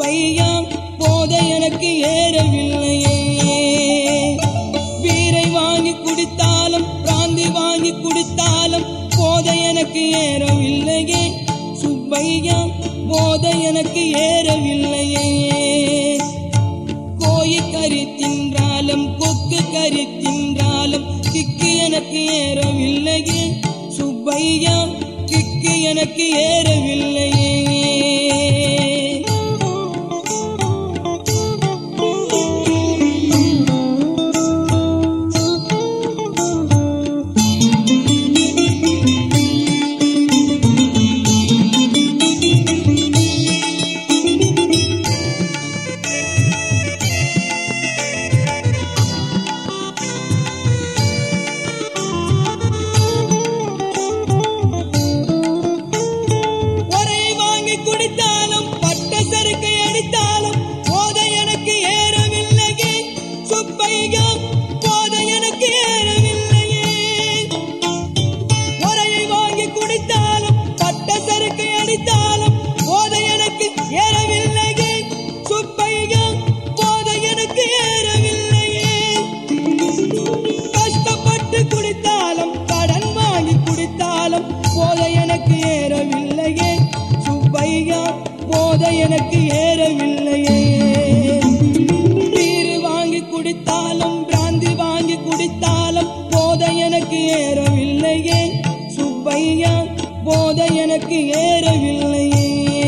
சுப்பையா போதை எனக்கு ஏறவில்லையே வீரை வாங்கி குடித்தாலும் பிராந்தி வாங்கி குடித்தாலும் போதை எனக்கு ஏறவில்லையே சுப்பையா போதை எனக்கு ஏறவில்லையே கோழி கறி தின்றாலும் கொக்கு கறி தின்றாலும் கிக்கு எனக்கு ஏறவில்லையே சுப்பையா கிக்கு எனக்கு ஏறவில்லையே ஒரே வாங்கி குடித்தாலும் பட்ட சறுக்கை அடித்தாலும் போதை எனக்கு ஏறவில்லையே சுப்பையா போதை எனக்கு ஏறவில்லையே ஒரையை வாங்கி குடித்தாலும் பட்ட சறுக்கை அடித்தாலும் போதை எனக்கு ஏறவில்லையே சுப்பையா போதை எனக்கு ஏறவில்லையே கஷ்டப்பட்டு குடித்தாலும் கடன் வாங்கி குடித்தாலும் போதை எனக்கு ஏறவில்லையே சுப்பையா போதை எனக்கு ஏறவில்லையே பீரு வாங்கி குடித்தாலும் பிராந்தி வாங்கி குடித்தாலும் போதை எனக்கு ஏறவில்லையே சுப்பையா போதை எனக்கு ஏறவில்லையே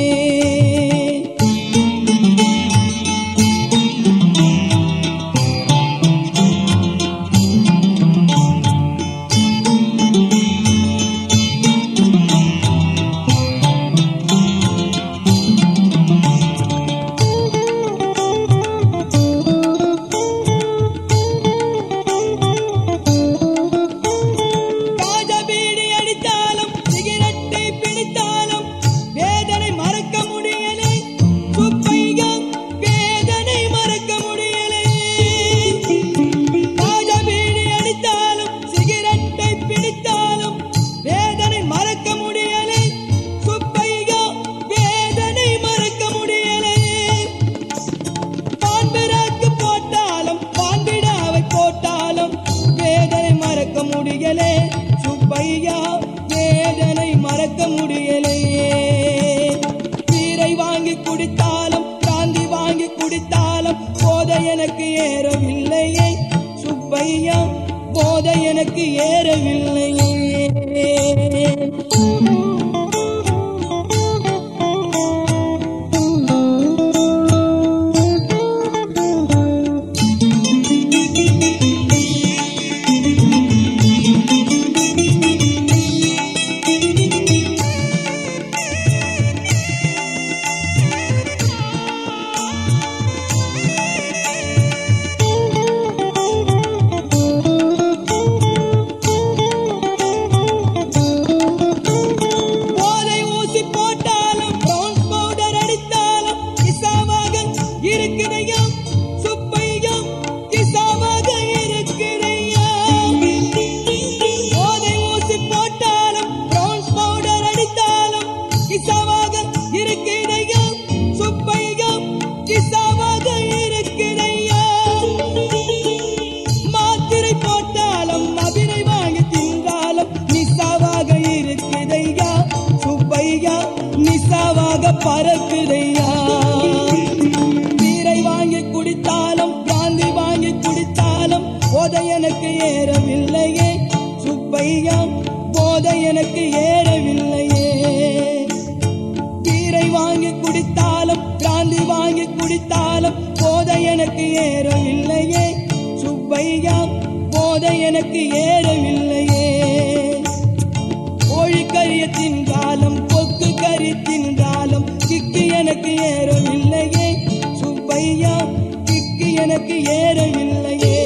காஜா பீடி அடித்தாலும் சிகரெட்டை பிடித்தாலும் வேதனை மறக்க முடியலே சுப்பையா வேதனை மறக்க முடியலே காஜா பீடி அடித்தாலும் சிகரெட்டை பிடித்தாலும் வேதனை மறக்க முடியலே சுப்பையா வேதனை மறக்க முடியலே பான்பிராக்கு போட்டாலும் பான்பிடாவை போட்டாலும் வேதனை மறக்க முடியலே சுப்பையா வேதனை மறக்க முடியலையே பீரை வாங்கி குடித்தாலும் காந்தி வாங்கி குடித்தாலும் போதை எனக்கு ஏறவில்லையே சுப்பையா போதை எனக்கு ஏறவில்லையே போதை ஊசி போட்டாலும் brown powder அடித்தாலும் கிசாவாக இருக்குதையா சுப்பையா கிசாவாக இருக்குதையா போதை ஊசி போட்டாலும் brown powder அடித்தாலும் கிசாவாக இருக்குதையா சுப்பையா கிசாவாக இருக்குதையா மாத்திரை போட்டாலும் மதுரை வாங்கி தின்றாலும் நிசாவாக இருக்குதையா சுப்பையா நிசாவாக பறக்குதையா பீரை வாங்கி குடித்தாலும் பிராந்தி வாங்கி குடித்தாலும் போதை எனக்கு ஏறவில்லையே சுப்பையா போதை எனக்கு ஏறவில்லையே பீரை வாங்கி குடித்தாலும் பிராந்தி வாங்கி குடித்தாலும் போதை எனக்கு ஏறவில்லையே சுப்பையா போதை எனக்கு ஏறவில்லையே கோழிக்கறிய தின்றாலும் கொக்கு கறி தின்றாலும் கிக்கு எனக்கு ஏறவில்லையே சுப்பையா கிக்கு எனக்கு ஏறவில்லையே